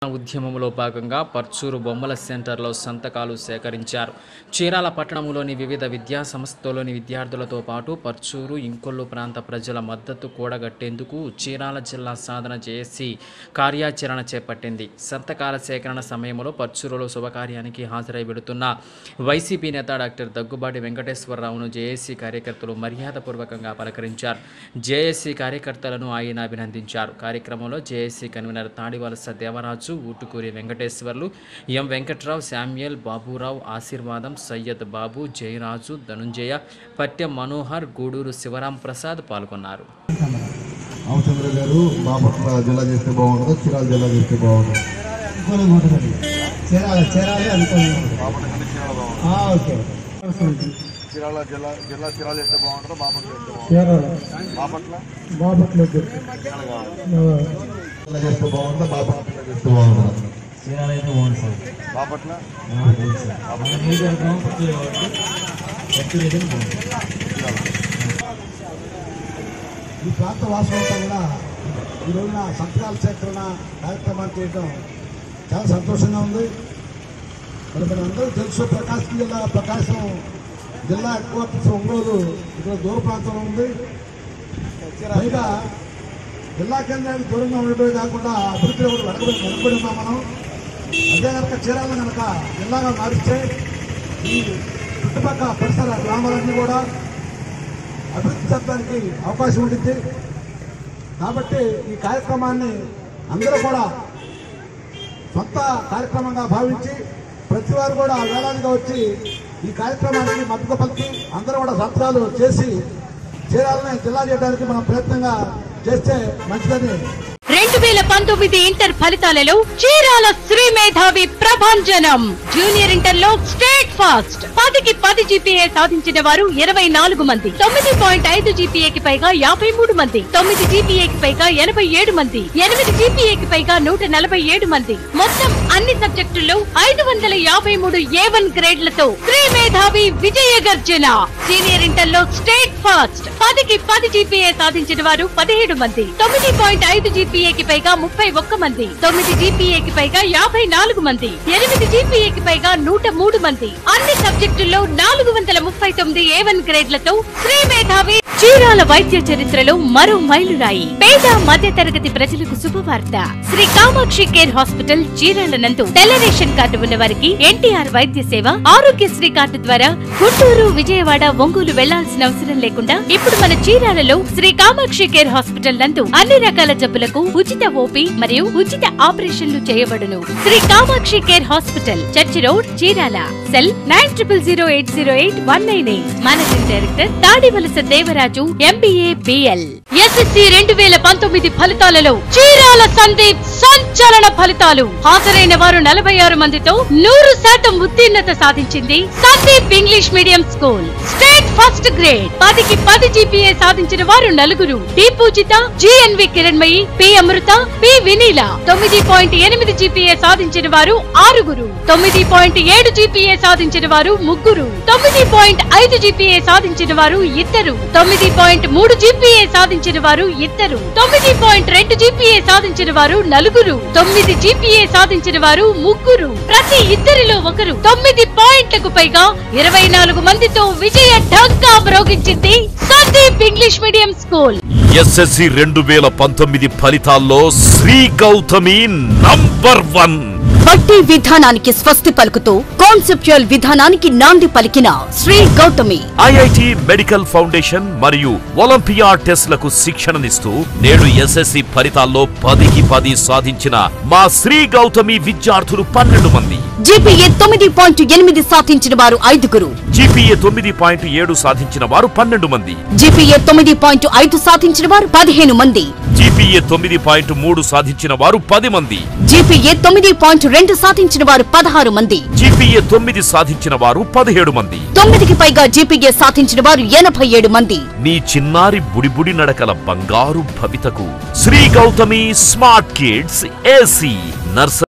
ఉద్యమంలో భాగంగా పర్చూరు బొమ్మల సెంటర్లో సంతకాలు సేకరించారు చీరాల పట్టణంలోని వివిధ విద్యా సంస్థల్లోని విద్యార్థులతో పాటు పర్చూరు ఇంకొల్లు ప్రాంత ప్రజల మద్దతు కూడగట్టేందుకు చీరాల జిల్లా సాధన చేసి కార్యాచరణ చేపట్టింది సంతకాల సేకరణ సమయంలో పర్చూరులో శుభకార్యానికి హాజరై వెడుతున్న వైసీపీ నేత డాక్టర్ దగ్గుబాటి వెంకటేశ్వరరావును జేఏసీ కార్యకర్తలు మర్యాదపూర్వకంగా పలకరించారు జేఏసీ కార్యకర్తలను ఆయన అభినందించారు కార్యక్రమంలో JAC convener Tadivalasa Devaraju Ootukuri Venkateswarlu M Venkatrao Samuel Baburao Aseervadam Syed బాబు జయరాజు ధనుంజయ పట్టెం మనోహర్ గూడూరు శివరాం ప్రసాద్ పాల్గొన్నారు రామచంద్ర గారు బాపట్ల జిల్లా చేస్తే బాగుంటుంది చిరాల జిల్లా చేస్తే బాగుంటుంది అనుకూలంగా ఉంటుందండి చేరాలి చేరాలి అనుకూలంగా ఉంటుంది బాపట్ల కంటే చీరాల బాగుంటుంది ఆ, ఓకే చీరాల జిల్లా జిల్లా చీరాల చేస్తే బాగుంటుంది బాపట్ల చేస్తే బాగుంటుంది చేరాలి బాపట్ల బాపట్ల వద్దు. చీరాల కావాలి ఆ, జిల్లా చేస్తే బాగుంటుంది బాపట్ల జిల్లా చేస్తే బాగుంటుంది చీరాలైతే బాగుంది సార్ బాపట్ల బాగుంది సార్ మన నియోజకవర్గం పుత్తూరు కాబట్టి ఎక్కడ ఏదైనా బాగుంది ఈ ప్రాంత వాసులంతా కూడా ఈ రోజున సంతకాల సేకరణ కార్యక్రమాన్ని చేయడం చాలా సంతోషంగా ఉంది మరి మన అందరూ తెలుసు ప్రకాశం జిల్లా ప్రకాశం జిల్లా హెడ్ క్వార్టర్స్ ఒంగోలు ఇక్కడ దూర ప్రాంతంలో ఉంది పైగా జిల్లా కేంద్రానికి దూరంగా ఉండటమే కాకుండా అభివృద్ధిలో కూడా వెనకబడి వెనకబడి ఉన్నాం మనం అదే కనుక చీరాలను కనుక జిల్లాగా మారిస్తే ఈ చుట్టుపక్కల పరిసర గ్రామాలన్నీ కూడా అభివృద్ధి చెందడానికి అవకాశం ఉంటుంది కాబట్టి ఈ కార్యక్రమాన్ని అందరూ కూడా సొంత కార్యక్రమంగా భావించి ప్రతి వారు కూడా వేలాదిగా వచ్చి ఈ కార్యక్రమానికి మద్దతు పలికి అందరూ కూడా సంతకాలు చేసి చీరాలని జిల్లా చేయడానికి మనం ప్రయత్నంగా చేస్తే మంచిదని రెండు వేల పంతొమ్మిది ఇంటర్ ఫలితాలలో చీరాల శ్రీ మేధావి ప్రభంజనం జూనియర్ ఇంటర్ లో స్టేట్ ఫాస్ట్ పదికి పది జీపీఏ సాధించిన వారు ఇరవై నాలుగు మంది తొమ్మిది పాయింట్ ఐదు జీపీఏకి పైగా యాభై మూడు మంది తొమ్మిది జీపీఏకి పైగా ఎనభై ఏడు మంది ఎనిమిది జీపీఏకి పైగా నూట నలభై ఏడు మంది మొత్తం అన్ని సబ్జెక్టుల్లో ఐదు వందల యాభై మూడు ఏ వన్ గ్రేడ్లతో శ్రీ మేధావి విజయ గర్జన సీనియర్ ఇంటర్ లో స్టేట్ ఫాస్ట్ పదికి పది జీపీఏ సాధించిన వారు పదిహేడు మంది తొమ్మిది పాయింట్ ఐదు జీపీఏకి పైగా ముప్పై ఒక్క మంది తొమ్మిది జీపీఏకి పైగా యాభై నాలుగు మంది ఎనిమిది జీపీఏకి పైగా నూట మూడు మంది అన్ని సబ్జెక్టుల్లో నాలుగు వందల ముప్పై తొమ్మిది ఏ వన్ గ్రేడ్లతో శ్రీ మేధావి చీరాల వైద్య చరిత్రలో మరో మైలురాయి పేద మధ్య తరగతి ప్రజలకు శుభవార్త శ్రీ కామాక్షి కేర్ హాస్పిటల్ చీరాల నందు తెల్ల రేషన్ కార్డు ఉన్న వారికి ఎన్టీఆర్ వైద్య సేవ ఆరోగ్యశ్రీ కార్డు ద్వారా గుంటూరు విజయవాడ ఒంగోలు వెళ్లాల్సిన అవసరం లేకుండా ఇప్పుడు మన చీరాలలో శ్రీ కామాక్షి కేర్ హాస్పిటల్ నందు అన్ని రకాల జబ్బులకు ఉచిత ఓపీ మరియు ఉచిత ఆపరేషన్లు చేయబడును Sri Kamakshi care hospital church road Chirala cell nine triple zero eight zero eight one nine eight managing director Tadivalasa Devaraju MBA BL SSC రెండు వేల పంతొమ్మిది ఫలితాలలో చీరాల సందీప్ సంచలన ఫలితాలు హాజరైన వారు నలభై ఆరు మందితో నూరు శాతం ఉత్తీర్ణత సాధించింది Sandeep English medium school state first grade పదికి పది జీపీఏ సాధించిన వారు నలుగురు D Pujitha GNV Kiranmayi P Amrutha P Vineela తొమ్మిది పాయింట్ ఎనిమిది జీపీఏ సాధించిన వారు ఆరుగురు తొమ్మిది పాయింట్ ఏడు జీపీఏ సాధించిన వారు ముగ్గురు తొమ్మిది పాయింట్ ఐదు జీపీఏ సాధించిన వారు ఇద్దరు తొమ్మిది పాయింట్ మూడు జీపీఏ సాధించిన వారు ఇద్దరు తొమ్మిది పాయింట్ రెండు జీపీఏ సాధించిన వారు నలుగురు తొమ్మిది జీపీఏ సాధించిన వారు ముగ్గురు ప్రతి ఇద్దరిలో ఒకరు తొమ్మిది పాయింట్లకు పైగా ఇరవై నాలుగు మందితో విజయ ఢంకా మ్రోగించింది Sandeep English medium school SSC రెండు వేల పంతొమ్మిది ఫలితాల్లో శ్రీ గౌతమి నంబర్ వన్ బట్టి విధానానికి స్వస్తి పలుకుతూ కాన్సెప్చువల్ విధానానికి నాంది పలికిన Sri Gautami IIT medical foundation మరియు ఒలింపియా టెస్ట్లకు శిక్షణనిస్తూ నేడు ఎస్ఎస్సి ఫలితాల్లో పదికి పది సాధించిన మా శ్రీ గౌతమి విద్యార్థులు పన్నెండు మంది జీపీఏ తొమ్మిది పాయింట్ ఎనిమిది సాధించిన వారు ఐదుగురు జీపీఏ తొమ్మిది పాయింట్ ఏడు సాధించిన వారు పన్నెండు మంది జీపీఏ తొమ్మిది పాయింట్ ఐదు సాధించిన వారు పదిహేను మంది జీపీఏ తొమ్మిది పాయింట్ మూడు సాధించిన వారు పది మంది జీపీఏ తొమ్మిది పాయింట్ రెండు సాధించిన వారు పదహారు మంది జీపీఏ తొమ్మిది సాధించిన వారు పదిహేడు మంది తొమ్మిదికి పైగా జీపీఏ సాధించిన వారు ఎనభై ఏడు మంది నీ చిన్నారి బుడిబుడి నడకల బంగారు భవితకు Sri Gautami smart kids AC nursery